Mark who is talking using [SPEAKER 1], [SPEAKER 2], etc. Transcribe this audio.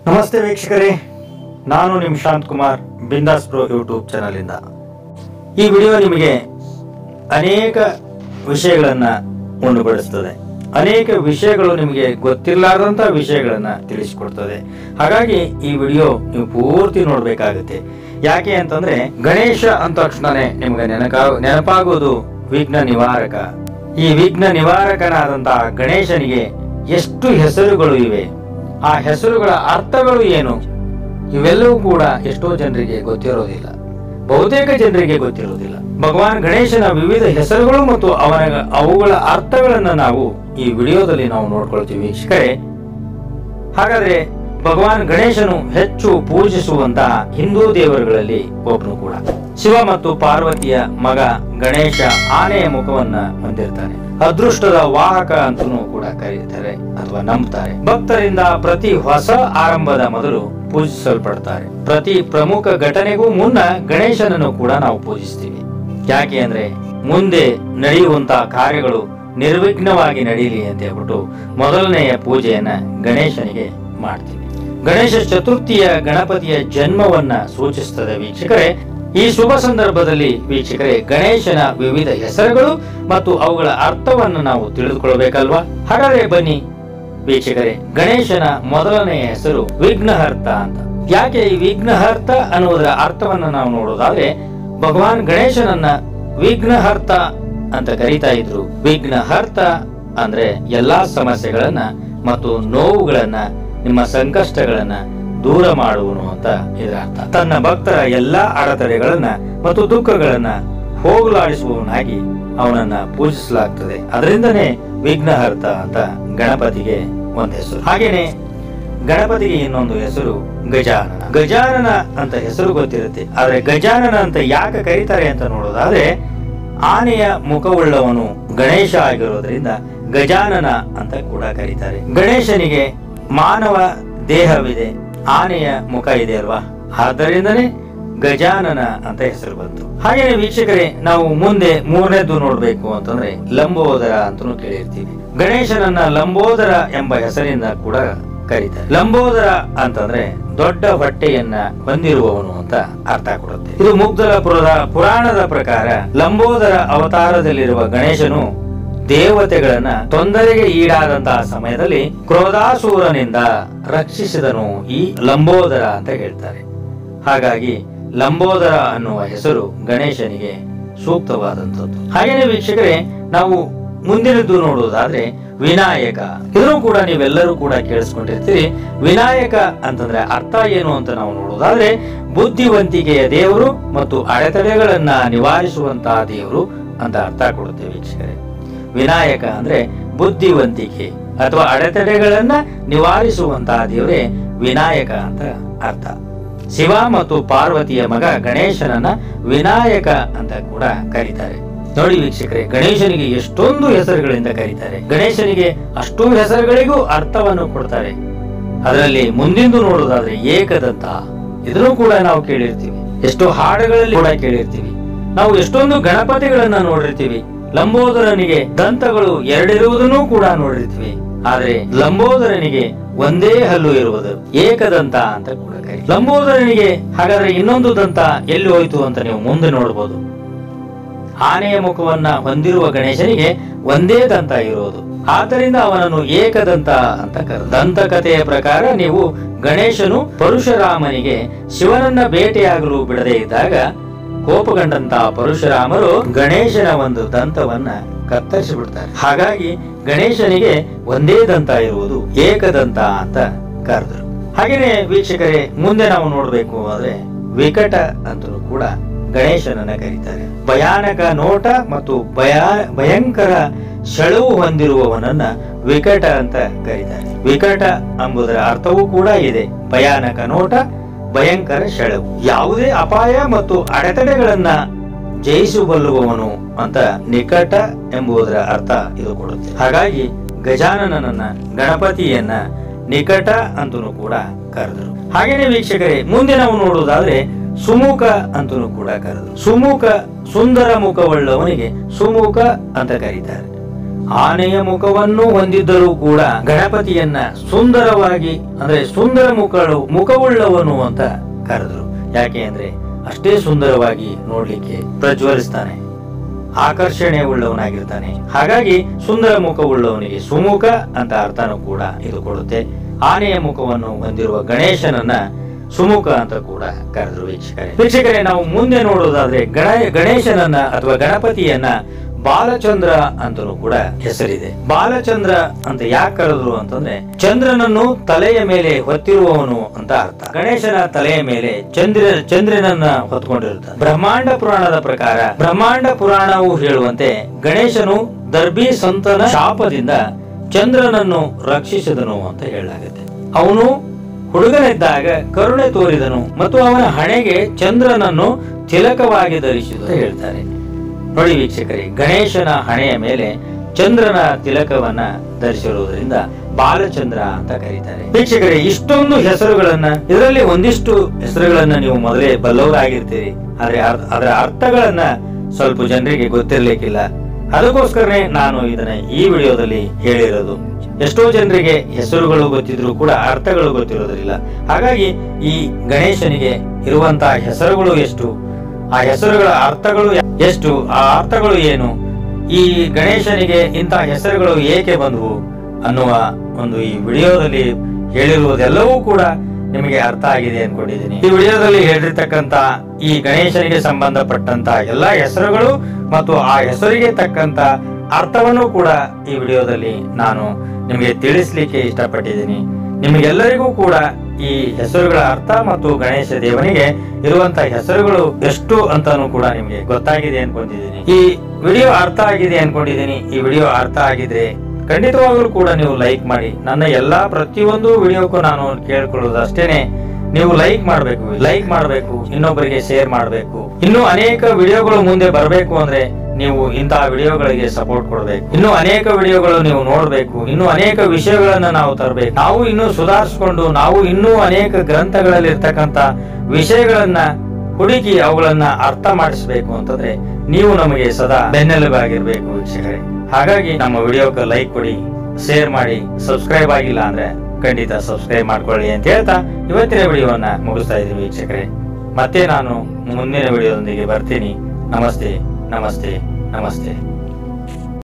[SPEAKER 1] ನಮಸ್ತೆ ವೀಕ್ಷಕರೇ ನಾನು ನಿಮ್ಮ ಶಾಂತ್ ಕುಮಾರ್ ಬಿಂದಾಸ್ ಪ್ರೋ ಯೂಟ್ಯೂಬ್ ಚಾನಲಿಂದ ಈ ವಿಡಿಯೋ ನಿಮಗೆ ಅನೇಕ ವಿಷಯಗಳನ್ನು ಉಂಡುಪಡಿಸ್ತದೆ ಅನೇಕ ವಿಷಯಗಳು ನಿಮಗೆ ಗೊತ್ತಿರಲಾರ್ದಂಥ ವಿಷಯಗಳನ್ನು ತಿಳಿಸಿಕೊಡ್ತದೆ ಹಾಗಾಗಿ ಈ ವಿಡಿಯೋ ನೀವು ಪೂರ್ತಿ ನೋಡಬೇಕಾಗುತ್ತೆ ಯಾಕೆ ಅಂತಂದ್ರೆ ಗಣೇಶ ಅಂದ ತಕ್ಷಣನೇ ನಿಮಗೆ ನೆನಕ ನೆನಪಾಗೋದು ವಿಘ್ನ ನಿವಾರಕ ಈ ವಿಘ್ನ ನಿವಾರಕನಾದಂತಹ ಗಣೇಶನಿಗೆ ಎಷ್ಟು ಹೆಸರುಗಳು ಇವೆ ಆ ಹೆಸರುಗಳ ಅರ್ಥಗಳು ಏನು ಇವೆಲ್ಲವೂ ಕೂಡ ಎಷ್ಟೋ ಜನರಿಗೆ ಗೊತ್ತಿರೋದಿಲ್ಲ ಬಹುತೇಕ ಜನರಿಗೆ ಗೊತ್ತಿರುವುದಿಲ್ಲ ಭಗವಾನ್ ಗಣೇಶನ ವಿವಿಧ ಹೆಸರುಗಳು ಮತ್ತು ಅವನ ಅವುಗಳ ಅರ್ಥಗಳನ್ನ ನಾವು ಈ ವಿಡಿಯೋದಲ್ಲಿ ನಾವು ನೋಡ್ಕೊಳ್ತೀವಿ ವೀಕ್ಷಕರೇ ಹಾಗಾದ್ರೆ ಭಗವಾನ್ ಗಣೇಶನು ಹೆಚ್ಚು ಪೂಜಿಸುವಂತಹ ಹಿಂದೂ ದೇವರುಗಳಲ್ಲಿ ಒಬ್ಬನು ಕೂಡ ಶಿವ ಮತ್ತು ಪಾರ್ವತಿಯ ಮಗ ಗಣೇಶ ಆನೆಯ ಮುಖವನ್ನ ಹೊಂದಿರ್ತಾನೆ ಅದೃಷ್ಟದ ವಾಹಕ ಅಂತಲೂ ಕೂಡ ಕರೀತಾರೆ ಅಥವಾ ನಂಬ್ತಾರೆ ಭಕ್ತರಿಂದ ಪ್ರತಿ ಹೊಸ ಆರಂಭದ ಮೊದಲು ಪೂಜಿಸಲ್ಪಡ್ತಾರೆ ಪ್ರತಿ ಪ್ರಮುಖ ಘಟನೆಗೂ ಮುನ್ನ ಗಣೇಶನನ್ನು ಕೂಡ ನಾವು ಪೂಜಿಸ್ತೀವಿ ಯಾಕೆ ಅಂದ್ರೆ ಮುಂದೆ ನಡೆಯುವಂತಹ ಕಾರ್ಯಗಳು ನಿರ್ವಿಘ್ನವಾಗಿ ನಡೀಲಿ ಅಂತ ಹೇಳ್ಬಿಟ್ಟು ಮೊದಲನೆಯ ಪೂಜೆಯನ್ನ ಗಣೇಶನಿಗೆ ಮಾಡ್ತೀವಿ ಗಣೇಶ ಚತುರ್ಥಿಯ ಗಣಪತಿಯ ಜನ್ಮವನ್ನ ಸೂಚಿಸ್ತದೆ ವೀಕ್ಷಕರೇ ಈ ಶುಭ ಸಂದರ್ಭದಲ್ಲಿ ವೀಕ್ಷಕರೇ ಗಣೇಶನ ವಿವಿಧ ಹೆಸರುಗಳು ಮತ್ತು ಅವುಗಳ ಅರ್ಥವನ್ನು ನಾವು ತಿಳಿದುಕೊಳ್ಬೇಕಲ್ವಾ ಹಾಗಾದ್ರೆ ಬನ್ನಿ ವೀಕ್ಷಕರೇ ಗಣೇಶನ ಮೊದಲನೆಯ ಹೆಸರು ವಿಘ್ನಹರ್ತ ಅಂತ ಯಾಕೆ ಈ ವಿಘ್ನಹರ್ತ ಅನ್ನುವುದರ ಅರ್ಥವನ್ನು ನಾವು ನೋಡೋದಾದ್ರೆ ಭಗವಾನ್ ಗಣೇಶನನ್ನ ವಿಘ್ನಹರ್ತ ಅಂತ ಕರೀತಾ ಇದ್ರು ವಿಘ್ನಹರ್ತ ಅಂದ್ರೆ ಎಲ್ಲಾ ಸಮಸ್ಯೆಗಳನ್ನ ಮತ್ತು ನೋವುಗಳನ್ನ ನಿಮ್ಮ ಸಂಕಷ್ಟಗಳನ್ನ ದೂರ ಮಾಡುವನು ಅಂತ ಇದರ ಅರ್ಥ ತನ್ನ ಭಕ್ತರ ಎಲ್ಲಾ ಅಡೆತಡೆಗಳನ್ನ ಮತ್ತು ದುಃಖಗಳನ್ನ ಹೋಗಲಾಡಿಸುವವನಾಗಿ ಅವನನ್ನ ಪೂಜಿಸಲಾಗ್ತದೆ ಅದರಿಂದನೇ ವಿಘ್ನಹರ್ತ ಅಂತ ಗಣಪತಿಗೆ ಒಂದು ಹೆಸರು ಹಾಗೇನೆ ಗಣಪತಿಗೆ ಇನ್ನೊಂದು ಹೆಸರು ಗಜಾನನ ಗಜಾನನ ಅಂತ ಹೆಸರು ಗೊತ್ತಿರುತ್ತೆ ಆದ್ರೆ ಗಜಾನನ ಅಂತ ಯಾಕೆ ಕರೀತಾರೆ ಅಂತ ನೋಡೋದಾದ್ರೆ ಆನೆಯ ಮುಖವುಳ್ಳವನು ಗಣೇಶ ಆಗಿರೋದ್ರಿಂದ ಗಜಾನನ ಅಂತ ಕೂಡ ಕರೀತಾರೆ ಗಣೇಶನಿಗೆ ಮಾನವ ದೇಹವಿದೆ ಆನೆಯ ಮುಖ ಇದೆ ಅಲ್ವಾ ಆದ್ದರಿಂದನೇ ಗಜಾನನ ಅಂತ ಹೆಸರು ಬಂತು ಹಾಗೇನೆ ವೀಕ್ಷಕರೇ ನಾವು ಮುಂದೆ ಮೂರನೇದ್ದು ನೋಡ್ಬೇಕು ಅಂತಂದ್ರೆ ಲಂಬೋದರ ಅಂತಲೂ ಕೇಳಿರ್ತೀವಿ ಗಣೇಶನನ್ನ ಲಂಬೋದರ ಎಂಬ ಹೆಸರಿಂದ ಕೂಡ ಕರೀತಾರೆ ಲಂಬೋದರ ಅಂತಂದ್ರೆ ದೊಡ್ಡ ಹೊಟ್ಟೆಯನ್ನ ಹೊಂದಿರುವವನು ಅಂತ ಅರ್ಥ ಕೊಡುತ್ತೆ ಇದು ಮುಗ್ಧರ ಪುರದ ಪುರಾಣದ ಪ್ರಕಾರ ಲಂಬೋದರ ಅವತಾರದಲ್ಲಿರುವ ಗಣೇಶನು ದೇವತೆಗಳನ್ನ ತೊಂದರೆಗೆ ಈಡಾದಂತಹ ಸಮಯದಲ್ಲಿ ಕ್ರೋಧಾಸೂರನಿಂದ ರಕ್ಷಿಸಿದನು ಈ ಲಂಬೋದರ ಅಂತ ಹೇಳ್ತಾರೆ ಹಾಗಾಗಿ ಲಂಬೋದರ ಅನ್ನುವ ಹೆಸರು ಗಣೇಶನಿಗೆ ಸೂಕ್ತವಾದಂಥದ್ದು ಹಾಗೇನೆ ವೀಕ್ಷಕರೇ ನಾವು ಮುಂದಿನದ್ದು ನೋಡುವುದಾದ್ರೆ ವಿನಾಯಕ ಇದನ್ನು ಕೂಡ ನೀವೆಲ್ಲರೂ ಕೂಡ ಕೇಳಿಸ್ಕೊಂಡಿರ್ತೀರಿ ವಿನಾಯಕ ಅಂತಂದ್ರೆ ಅರ್ಥ ಏನು ಅಂತ ನಾವು ನೋಡುವುದಾದ್ರೆ ಬುದ್ಧಿವಂತಿಕೆಯ ದೇವರು ಮತ್ತು ಅಡೆತಡೆಗಳನ್ನ ನಿವಾರಿಸುವಂತಹ ದೇವರು ಅಂತ ಅರ್ಥ ಕೊಡುತ್ತೆ ವೀಕ್ಷಕರೇ ವಿನಾಯಕ ಅಂದ್ರೆ ಬುದ್ಧಿವಂತಿಕೆ ಅಥವಾ ಅಡೆತಡೆಗಳನ್ನ ನಿವಾರಿಸುವಂತಹ ದೇವರೇ ವಿನಾಯಕ ಅಂತ ಅರ್ಥ ಶಿವ ಮತ್ತು ಪಾರ್ವತಿಯ ಮಗ ಗಣೇಶನನ್ನ ವಿನಾಯಕ ಅಂತ ಕೂಡ ಕರೀತಾರೆ ನೋಡಿ ವೀಕ್ಷಕರೇ ಗಣೇಶನಿಗೆ ಎಷ್ಟೊಂದು ಹೆಸರುಗಳಿಂದ ಕರೀತಾರೆ ಗಣೇಶನಿಗೆ ಅಷ್ಟು ಹೆಸರುಗಳಿಗೂ ಅರ್ಥವನ್ನು ಕೊಡ್ತಾರೆ ಅದರಲ್ಲಿ ಮುಂದಿಂದು ನೋಡೋದಾದ್ರೆ ಏಕದಂತ ಇದನ್ನು ಕೂಡ ನಾವು ಕೇಳಿರ್ತೀವಿ ಎಷ್ಟೋ ಹಾಡುಗಳಲ್ಲಿ ಕೂಡ ಕೇಳಿರ್ತೀವಿ ನಾವು ಎಷ್ಟೊಂದು ಗಣಪತಿಗಳನ್ನ ನೋಡಿರ್ತೀವಿ ಲಂಬೋದರನಿಗೆ ದಂತಗಳು ಎರಡಿರುವುದನ್ನು ಕೂಡ ನೋಡಿರ್ತೀವಿ ಆದ್ರೆ ಲಂಬೋದರನಿಗೆ ಒಂದೇ ಹಲ್ಲು ಇರುವುದು ಏಕದಂತ ಅಂತ ಕೂಡ ಕರಿ ಲಂಬೋದರನಿಗೆ ಹಾಗಾದ್ರೆ ಇನ್ನೊಂದು ದಂತ ಎಲ್ಲಿ ಹೋಯ್ತು ಅಂತ ನೀವು ಮುಂದೆ ನೋಡಬಹುದು ಆನೆಯ ಮುಖವನ್ನ ಹೊಂದಿರುವ ಗಣೇಶನಿಗೆ ಒಂದೇ ದಂತ ಇರುವುದು ಆದ್ದರಿಂದ ಅವನನ್ನು ಏಕದಂತ ಅಂತ ಕರ ದಂತಕಥೆಯ ಪ್ರಕಾರ ನೀವು ಗಣೇಶನು ಪರಶುರಾಮನಿಗೆ ಶಿವನನ್ನ ಭೇಟಿಯಾಗಲು ಬಿಡದೇ ಇದ್ದಾಗ ಕೋಪಗೊಂಡಂತಹ ಪರಶುರಾಮರು ಗಣೇಶನ ಒಂದು ದಂತವನ್ನ ಕತ್ತರಿಸಿ ಬಿಡ್ತಾರೆ ಹಾಗಾಗಿ ಗಣೇಶನಿಗೆ ಒಂದೇ ದಂತ ಇರುವುದು ಏಕದಂತ ಅಂತ ಕರೆದರು ಹಾಗೇನೆ ವೀಕ್ಷಕರೇ ಮುಂದೆ ನಾವು ನೋಡ್ಬೇಕು ಅಂದ್ರೆ ವಿಕಟ ಅಂತಲೂ ಕೂಡ ಗಣೇಶನನ್ನ ಕರೀತಾರೆ ಭಯಾನಕ ನೋಟ ಮತ್ತು ಭಯ ಭಯಂಕರ ಸೆಳವು ಹೊಂದಿರುವವನನ್ನ ವಿಕಟ ಅಂತ ಕರೀತಾರೆ ವಿಕಟ ಎಂಬುದರ ಅರ್ಥವೂ ಕೂಡ ಇದೆ ಭಯಾನಕ ನೋಟ ಭಯಂಕರ ಸೆಳವು ಯಾವುದೇ ಅಪಾಯ ಮತ್ತು ಅಡೆತಡೆಗಳನ್ನ ಜಯಿಸಬಲ್ಲುವವನು ಅಂತ ನಿಕಟ ಎಂಬುದರ ಅರ್ಥ ಇದು ಕೊಡುತ್ತೆ ಹಾಗಾಗಿ ಗಜಾನನನ್ನ ಗಣಪತಿಯನ್ನ ನಿಕಟ ಅಂತಲೂ ಕೂಡ ಕರೆದರು ಹಾಗೇನೆ ವೀಕ್ಷಕರೇ ಮುಂದೆ ನಾವು ನೋಡುವುದಾದ್ರೆ ಸುಮುಖ ಅಂತಲೂ ಕೂಡ ಕರೆದರು ಸುಮುಖ ಸುಂದರ ಮುಖವುಳ್ಳವನಿಗೆ ಸುಮುಖ ಅಂತ ಕರೀತಾರೆ ಆನೆಯ ಮುಖವನ್ನು ಹೊಂದಿದ್ದರೂ ಕೂಡ ಗಣಪತಿಯನ್ನ ಸುಂದರವಾಗಿ ಅಂದ್ರೆ ಸುಂದರ ಮುಖಳು ಮುಖವುಳ್ಳವನು ಅಂತ ಕರೆದ್ರು ಯಾಕೆ ಅಂದ್ರೆ ಅಷ್ಟೇ ಸುಂದರವಾಗಿ ನೋಡ್ಲಿಕ್ಕೆ ಪ್ರಜ್ವಲಿಸ್ತಾನೆ ಆಕರ್ಷಣೆ ಉಳ್ಳವನಾಗಿರ್ತಾನೆ ಹಾಗಾಗಿ ಸುಂದರ ಮುಖವುಳ್ಳವನಿಗೆ ಸುಮುಖ ಅಂತ ಅರ್ಥನೂ ಕೂಡ ಇದು ಕೊಡುತ್ತೆ ಆನೆಯ ಮುಖವನ್ನು ಹೊಂದಿರುವ ಗಣೇಶನನ್ನ ಸುಮುಖ ಅಂತ ಕೂಡ ಕರೆದ್ರು ವೀಕ್ಷಕರೇ ವೀಕ್ಷಕರೇ ನಾವು ಮುಂದೆ ನೋಡೋದಾದ್ರೆ ಗಣ ಗಣೇಶನನ್ನ ಅಥವಾ ಗಣಪತಿಯನ್ನ ಬಾಲಚಂದ್ರ ಅಂತಲೂ ಕೂಡ ಹೆಸರಿದೆ ಬಾಲಚಂದ್ರ ಅಂತ ಯಾಕೆ ಕರೆದ್ರು ಅಂತಂದ್ರೆ ಚಂದ್ರನನ್ನು ತಲೆಯ ಮೇಲೆ ಹೊತ್ತಿರುವವನು ಅಂತ ಅರ್ಥ ಗಣೇಶನ ತಲೆಯ ಮೇಲೆ ಚಂದ್ರ ಚಂದ್ರನನ್ನ ಹೊತ್ಕೊಂಡಿರುತ್ತಾನೆ ಬ್ರಹ್ಮಾಂಡ ಪುರಾಣದ ಪ್ರಕಾರ ಬ್ರಹ್ಮಾಂಡ ಪುರಾಣವು ಹೇಳುವಂತೆ ಗಣೇಶನು ದರ್ಭಿ ಸಂತನ ಶಾಪದಿಂದ ಚಂದ್ರನನ್ನು ರಕ್ಷಿಸಿದನು ಅಂತ ಹೇಳಲಾಗುತ್ತೆ ಅವನು ಹುಡುಗನಿದ್ದಾಗ ಕರುಣೆ ತೋರಿದನು ಮತ್ತು ಅವನ ಹಣೆಗೆ ಚಂದ್ರನನ್ನು ತಿಲಕವಾಗಿ ಧರಿಸಿದ ಅಂತ ಹೇಳ್ತಾರೆ ನೋಡಿ ವೀಕ್ಷಕರೇ ಗಣೇಶನ ಹಣೆಯ ಮೇಲೆ ಚಂದ್ರನ ತಿಲಕವನ್ನ ಧರಿಸಿರುವುದರಿಂದ ಬಾಲಚಂದ್ರ ಅಂತ ಕರೀತಾರೆ ವೀಕ್ಷಕರೇ ಇಷ್ಟೊಂದು ಹೆಸರುಗಳನ್ನ ಇದರಲ್ಲಿ ಒಂದಿಷ್ಟು ಹೆಸರುಗಳನ್ನ ನೀವು ಮೊದಲೇ ಬಲ್ಲವರಾಗಿರ್ತೀರಿ ಆದ್ರೆ ಅರ್- ಅದರ ಅರ್ಥಗಳನ್ನ ಸ್ವಲ್ಪ ಜನರಿಗೆ ಗೊತ್ತಿರ್ಲಿಕ್ಕಿಲ್ಲ ಅದಕ್ಕೋಸ್ಕರನೇ ನಾನು ಇದನ್ನ ಈ ವಿಡಿಯೋದಲ್ಲಿ ಹೇಳಿರೋದು ಎಷ್ಟೋ ಜನರಿಗೆ ಹೆಸರುಗಳು ಗೊತ್ತಿದ್ರು ಕೂಡ ಅರ್ಥಗಳು ಗೊತ್ತಿರೋದಿಲ್ಲ ಹಾಗಾಗಿ ಈ ಗಣೇಶನಿಗೆ ಇರುವಂತಹ ಹೆಸರುಗಳು ಎಷ್ಟು ಆ ಹೆಸರುಗಳ ಅರ್ಥಗಳು ಎಷ್ಟು ಆ ಅರ್ಥಗಳು ಏನು ಈ ಗಣೇಶನಿಗೆ ಇಂತಹ ಹೆಸರುಗಳು ಏಕೆ ಬಂದವು ಅನ್ನುವ ಒಂದು ಈ ವಿಡಿಯೋದಲ್ಲಿ ಹೇಳಿರುವುದೆಲ್ಲವೂ ಕೂಡ ನಿಮಗೆ ಅರ್ಥ ಆಗಿದೆ ಅನ್ಕೊಂಡಿದ್ದೀನಿ ಈ ವಿಡಿಯೋದಲ್ಲಿ ಹೇಳಿರ್ತಕ್ಕಂತ ಈ ಗಣೇಶನಿಗೆ ಸಂಬಂಧಪಟ್ಟಂತ ಎಲ್ಲಾ ಹೆಸರುಗಳು ಮತ್ತು ಆ ಹೆಸರಿಗೆ ತಕ್ಕಂತ ಅರ್ಥವನ್ನು ಕೂಡ ಈ ವಿಡಿಯೋದಲ್ಲಿ ನಾನು ನಿಮಗೆ ತಿಳಿಸ್ಲಿಕ್ಕೆ ಇಷ್ಟಪಟ್ಟಿದ್ದೀನಿ ನಿಮಗೆಲ್ಲರಿಗೂ ಕೂಡ ಈ ಹೆಸರುಗಳ ಅರ್ಥ ಮತ್ತು ಗಣೇಶ ದೇವನಿಗೆ ಇರುವಂತಹ ಹೆಸರುಗಳು ಎಷ್ಟು ಅಂತಾನು ಕೂಡ ನಿಮಗೆ ಗೊತ್ತಾಗಿದೆ ಅನ್ಕೊಂಡಿದ್ದೀನಿ ಈ ವಿಡಿಯೋ ಅರ್ಥ ಆಗಿದೆ ಅನ್ಕೊಂಡಿದ್ದೀನಿ ಈ ವಿಡಿಯೋ ಅರ್ಥ ಆಗಿದ್ರೆ ಖಂಡಿತವಾಗ್ಲೂ ಕೂಡ ನೀವು ಲೈಕ್ ಮಾಡಿ ನನ್ನ ಎಲ್ಲಾ ಪ್ರತಿಯೊಂದು ವಿಡಿಯೋಕ್ಕೂ ನಾನು ಕೇಳ್ಕೊಳ್ಳೋದು ಅಷ್ಟೇನೆ ನೀವು ಲೈಕ್ ಮಾಡಬೇಕು ಲೈಕ್ ಮಾಡಬೇಕು ಇನ್ನೊಬ್ಬರಿಗೆ ಶೇರ್ ಮಾಡಬೇಕು ಇನ್ನು ಅನೇಕ ವಿಡಿಯೋಗಳು ಮುಂದೆ ಬರಬೇಕು ಅಂದ್ರೆ ನೀವು ಇಂತಹ ವಿಡಿಯೋಗಳಿಗೆ ಸಪೋರ್ಟ್ ಕೊಡಬೇಕು ಇನ್ನು ಅನೇಕ ವಿಡಿಯೋಗಳು ನೀವು ನೋಡಬೇಕು ಇನ್ನು ಅನೇಕ ವಿಷಯಗಳನ್ನ ನಾವು ತರಬೇಕು ನಾವು ಇನ್ನೂ ಸುಧಾರಿಸಿಕೊಂಡು ನಾವು ಇನ್ನೂ ಅನೇಕ ಗ್ರಂಥಗಳಲ್ಲಿ ಇರ್ತಕ್ಕಂತ ವಿಷಯಗಳನ್ನ ಹುಡುಕಿ ಅವುಗಳನ್ನ ಅರ್ಥ ಮಾಡಿಸಬೇಕು ಅಂತಂದ್ರೆ ನೀವು ನಮಗೆ ಸದಾ ಬೆನ್ನೆಲುಬಾಗಿರ್ಬೇಕು ವೀಕ್ಷಕರೇ ಹಾಗಾಗಿ ನಮ್ಮ ವಿಡಿಯೋಕ್ಕೆ ಲೈಕ್ ಕೊಡಿ ಶೇರ್ ಮಾಡಿ ಸಬ್ಸ್ಕ್ರೈಬ್ ಆಗಿಲ್ಲ ಅಂದ್ರೆ ಖಂಡಿತ ಸಬ್ಸ್ಕ್ರೈಬ್ ಮಾಡ್ಕೊಳ್ಳಿ ಅಂತ ಹೇಳ್ತಾ ಇವತ್ತಿನ ವಿಡಿಯೋವನ್ನ ಮುಗಿಸ್ತಾ ಇದ್ದೀವಿ ವೀಕ್ಷಕರೇ ಮತ್ತೆ ನಾನು ಮುಂದಿನ ವಿಡಿಯೋದೊಂದಿಗೆ ಬರ್ತೀನಿ ನಮಸ್ತೆ ನಮಸ್ತೆ ನಮಸ್ತೆ